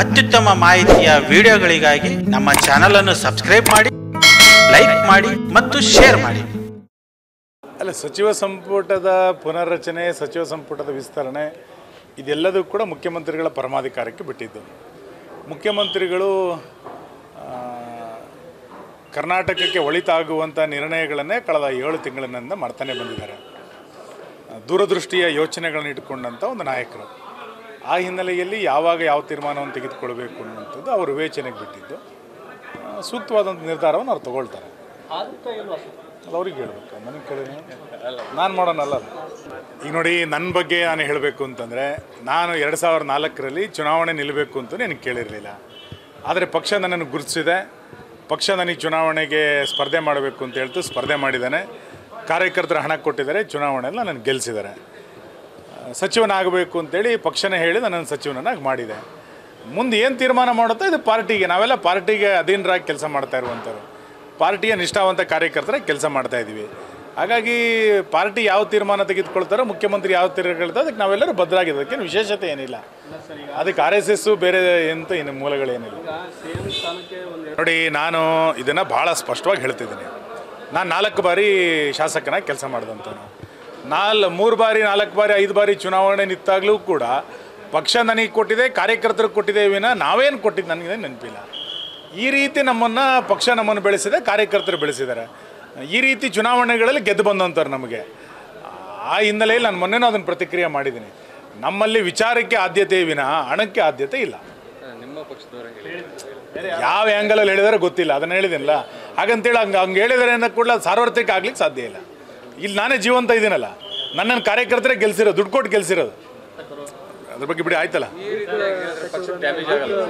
ಅತ್ಯುತ್ತಮ ಮಾಹಿತಿಯ ವಿಡಿಯೋಗಳಿಗಾಗಿ ನಮ್ಮ ಚಾನಲ್ ಅನ್ನು ಸಬ್ಸ್ಕ್ರೈಬ್ ಮಾಡಿ ಲೈಕ್ ಮಾಡಿ ಮತ್ತು ಶೇರ್ ಮಾಡಿ ಅಲ್ಲ ಸಚಿವ ಸಂಪುಟದ ಪುನರ್ರಚನೆ ಸಚಿವ ಸಂಪುಟದ ವಿಸ್ತರಣೆ ಇದೆಲ್ಲದೂ ಕೂಡ ಮುಖ್ಯಮಂತ್ರಿಗಳ ಪರಮಾಧಿಕಾರಕ್ಕೆ ಬಿಟ್ಟಿದ್ದು ಮುಖ್ಯಮಂತ್ರಿಗಳು ಆ, ಕರ್ನಾಟಕಕ್ಕೆ ಒಳಿತಾಗುವಂಥ ನಿರ್ಣಯಗಳನ್ನೇ ಕಳೆದ ಏಳು ತಿಂಗಳಿನಿಂದ ಮಾಡ್ತಾನೆ ಬಂದಿದ್ದಾರೆ ಆ, ದೂರದೃಷ್ಟಿಯ ಯೋಚನೆಗಳನ್ನ ಇಟ್ಕೊಂಡಂಥ ಒಂದು ನಾಯಕರು ಆ ಹಿನ್ನೆಲೆಯಲ್ಲಿ ಯಾವಾಗ ಯಾವ ತೀರ್ಮಾನವನ್ನು ತೆಗೆದುಕೊಳ್ಬೇಕು ಅನ್ನುವಂಥದ್ದು ಅವರು ವಿವೇಚನೆಗೆ ಬಿಟ್ಟಿದ್ದು ಆ, ಸೂಕ್ತವಾದಂಥ ನಿರ್ಧಾರವನ್ನು ಅವ್ರು ತಗೊಳ್ತಾರೆ ಅದು ಅವ್ರಿಗೆ ಹೇಳ್ಬೇಕು ನನಗೆ ಕೇಳಿ ನಾನು ಮಾಡೋಣಲ್ಲ ಅದು. ಈಗ ನೋಡಿ ನನ್ನ ಬಗ್ಗೆ ನಾನು ಹೇಳಬೇಕು ಅಂತಂದರೆ ನಾನು ಎರಡು ಸಾವಿರದ ನಾಲ್ಕರಲ್ಲಿ ಚುನಾವಣೆ ನಿಲ್ಲಬೇಕು ಅಂತ ನನಗೆ ಕೇಳಿರಲಿಲ್ಲ ಆದರೆ ಪಕ್ಷ ನನ್ನನ್ನು ಗುರುತಿಸಿದೆ ಪಕ್ಷ ನನಗೆ ಚುನಾವಣೆಗೆ ಸ್ಪರ್ಧೆ ಮಾಡಬೇಕು ಅಂತ ಹೇಳ್ತು ಸ್ಪರ್ಧೆ ಮಾಡಿದ್ದಾನೆ ಕಾರ್ಯಕರ್ತರು ಹಣ ಕೊಟ್ಟಿದ್ದಾರೆ ಚುನಾವಣೆಯಲ್ಲಿ ನನನ್ನು ಗೆಲ್ಲಿಸಿದ್ದಾರೆ ಸಚಿವನಾಗಬೇಕು ಅಂತೇಳಿ ಪಕ್ಷನೇ ಹೇಳಿ ನನ್ನನ್ನು ಸಚಿವನನ್ನಾಗಿ ಮಾಡಿದೆ ಮುಂದೆ ಏನು ತೀರ್ಮಾನ ಮಾಡುತ್ತೋ ಇದು ಪಾರ್ಟಿಗೆ ನಾವೆಲ್ಲ ಪಾರ್ಟಿಗೆ ಅಧೀನರಾಗಿ ಕೆಲಸ ಮಾಡ್ತಾ ಇರುವಂಥವ್ರು ಪಾರ್ಟಿಯ ನಿಷ್ಠಾವಂತ ಕಾರ್ಯಕರ್ತರಾಗಿ ಕೆಲಸ ಮಾಡ್ತಾ ಇದ್ದೀವಿ ಹಾಗಾಗಿ ಪಾರ್ಟಿ ಯಾವ ತೀರ್ಮಾನ ತೆಗೆದುಕೊಳ್ತಾರೋ ಮುಖ್ಯಮಂತ್ರಿ ಯಾವ ತೀರ್ಮಾನ ಅದಕ್ಕೆ ನಾವೆಲ್ಲರೂ ಭದ್ರಾಗಿದ್ದು ಅದಕ್ಕೇನು ವಿಶೇಷತೆ ಏನಿಲ್ಲ ಅದಕ್ಕೆ ಆರ್ ಎಸ್ ಎಸ್ಸು ಬೇರೆ ಎಂತ ಇನ್ನು ಮೂಲಗಳೇನಿಲ್ಲ ನೋಡಿ ನಾನು ಇದನ್ನು ಭಾಳ ಸ್ಪಷ್ಟವಾಗಿ ಹೇಳ್ತಿದ್ದೀನಿ ನಾನು ನಾಲ್ಕು ಬಾರಿ ಶಾಸಕನಾಗಿ ಕೆಲಸ ಮಾಡಿದಂಥವನು ನಾಲ್ ಮೂರು ಬಾರಿ ನಾಲ್ಕು ಬಾರಿ ಐದು ಬಾರಿ ಚುನಾವಣೆ ನಿಂತಾಗಲೂ ಕೂಡ ಪಕ್ಷ ನನಗೆ ಕೊಟ್ಟಿದೆ ಕಾರ್ಯಕರ್ತರಿಗೆ ಕೊಟ್ಟಿದೆ ವಿನ ನಾವೇನು ಕೊಟ್ಟಿದ್ದು ನನಗೆ ನೆನಪಿಲ್ಲ ಈ ರೀತಿ ನಮ್ಮನ್ನು ಪಕ್ಷ ನಮ್ಮನ್ನು ಬೆಳೆಸಿದೆ ಕಾರ್ಯಕರ್ತರು ಬೆಳೆಸಿದ್ದಾರೆ ಈ ರೀತಿ ಚುನಾವಣೆಗಳಲ್ಲಿ ಗೆದ್ದು ಬಂದಂಥವ್ರು ನಮಗೆ ಆ ಹಿನ್ನೆಲೆಯಲ್ಲಿ ನಾನು ಮೊನ್ನೆನೂ ಅದನ್ನು ಪ್ರತಿಕ್ರಿಯೆ ಮಾಡಿದ್ದೀನಿ ನಮ್ಮಲ್ಲಿ ವಿಚಾರಕ್ಕೆ ಆದ್ಯತೆ ವಿನ ಹಣಕ್ಕೆ ಆದ್ಯತೆ ಇಲ್ಲ ನಿಮ್ಮ ಪಕ್ಷದವರ ಹೇಳಿ ಯಾವ ಆ್ಯಂಗಲಲ್ಲಿ ಹೇಳಿದಾರೆ ಗೊತ್ತಿಲ್ಲ ಅದನ್ನು ಹೇಳಿದ್ದೀನಲ್ಲ ಹಾಗಂತೇಳಿ ಹಂಗೆ ಹಂಗೆ ಹೇಳಿದಾರೆ ಅನ್ನೋ ಕೂಡ ಸಾರ್ವತ್ರಿಕ ಆಗ್ಲಿಕ್ಕೆ ಸಾಧ್ಯ ಇಲ್ಲ ಇಲ್ಲಿ ನಾನೇ ಜೀವಂತ ಇದ್ದೀನಲ್ಲ ನನ್ನನ್ನು ಕಾರ್ಯಕರ್ತರೇ ಗೆಲ್ಸಿರೋದು ದುಡ್ಡು ಕೊಟ್ಟು ಗೆಲ್ಸಿರೋದು ಅದ್ರ ಬಗ್ಗೆ ಬಿಡಿ ಆಯ್ತಲ್ಲ ಈ ರೀತಿ ಪಕ್ಷ ಡ್ಯಾಮೇಜ್ ಆಗಲ್ಲ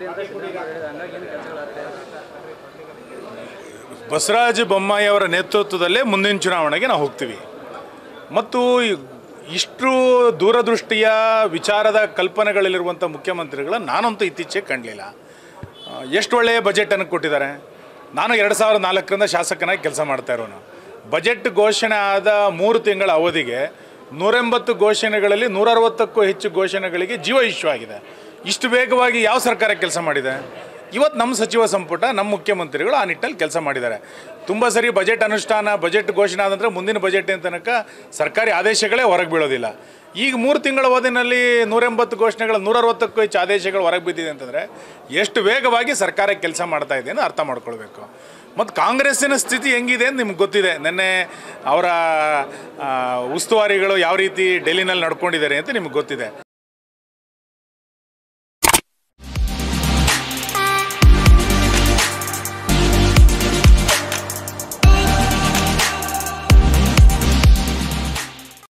ಬಸವರಾಜ ಬೊಮ್ಮಾಯಿ ಅವರ ನೇತೃತ್ವದಲ್ಲೇ ಮುಂದಿನ ಚುನಾವಣೆಗೆ ನಾವು ಹೋಗ್ತೀವಿ ಮತ್ತು ಈ- ಇಷ್ಟು ದೂರದೃಷ್ಟಿಯ ವಿಚಾರದ ಕಲ್ಪನೆಗಳಲ್ಲಿರುವಂಥ ಮುಖ್ಯಮಂತ್ರಿಗಳನ್ನ ನಾನಂತೂ ಇತ್ತೀಚೆಗೆ ಕಾಣಲಿಲ್ಲ ಎಷ್ಟು ಒಳ್ಳೆಯ ಬಜೆಟನ್ನು ಕೊಟ್ಟಿದ್ದಾರೆ ನಾನು ಎರಡು ಸಾವಿರದ ನಾಲ್ಕರಿಂದ ಶಾಸಕನಾಗಿ ಕೆಲಸ ಮಾಡ್ತಾ ಇರೋನು ಬಜೆಟ್ ಘೋಷಣೆ ಆದ ಮೂರು ತಿಂಗಳ ಅವಧಿಗೆ ನೂರೆಂಬತ್ತು ಘೋಷಣೆಗಳಲ್ಲಿ ನೂರರವತ್ತಕ್ಕೂ ಹೆಚ್ಚು ಘೋಷಣೆಗಳಿಗೆ ಜೀವ ಇಶ್ಯೂ ಆಗಿದೆ ಇಷ್ಟು ವೇಗವಾಗಿ ಯಾವ ಸರ್ಕಾರ ಕೆಲಸ ಮಾಡಿದೆ ಇವತ್ತು ನಮ್ಮ ಸಚಿವ ಸಂಪುಟ ನಮ್ಮ ಮುಖ್ಯಮಂತ್ರಿಗಳು ಆ ನಿಟ್ಟಲ್ಲಿ ಕೆಲಸ ಮಾಡಿದ್ದಾರೆ ತುಂಬ ಸರಿ ಬಜೆಟ್ ಅನುಷ್ಠಾನ ಬಜೆಟ್ ಘೋಷಣೆ ಆದ ನಂತರ ಮುಂದಿನ ಬಜೆಟ್ ತನಕ ಸರ್ಕಾರಿ ಆದೇಶಗಳೇ ಹೊರಗೆ ಬೀಳೋದಿಲ್ಲ ಈಗ ಮೂರು ತಿಂಗಳ ಅವಧಿನಲ್ಲಿ ನೂರೆಂಬತ್ತು ಘೋಷಣೆಗಳ ನೂರರವತ್ತಕ್ಕೂ ಹೆಚ್ಚು ಆದೇಶಗಳು ಹೊರಗೆ ಬಿದ್ದಿದೆ ಅಂತಂದರೆ ಎಷ್ಟು ವೇಗವಾಗಿ ಸರ್ಕಾರ ಕೆಲಸ ಮಾಡ್ತಾ ಇದೆ ಅಂತ ಅರ್ಥ ಮಾಡ್ಕೊಳ್ಬೇಕು ಮತ್ತು ಕಾಂಗ್ರೆಸ್ಸಿನ ಸ್ಥಿತಿ ಹೆಂಗಿದೆ ಅಂತ ನಿಮ್ಗೆ ಗೊತ್ತಿದೆ ನಿನ್ನೆ ಅವರ ಆ, ಉಸ್ತುವಾರಿಗಳು ಯಾವ ರೀತಿ ಡೆಲ್ಲಿನಲ್ಲಿ ನಡ್ಕೊಂಡಿದ್ದಾರೆ ಅಂತ ನಿಮ್ಗೆ ಗೊತ್ತಿದೆ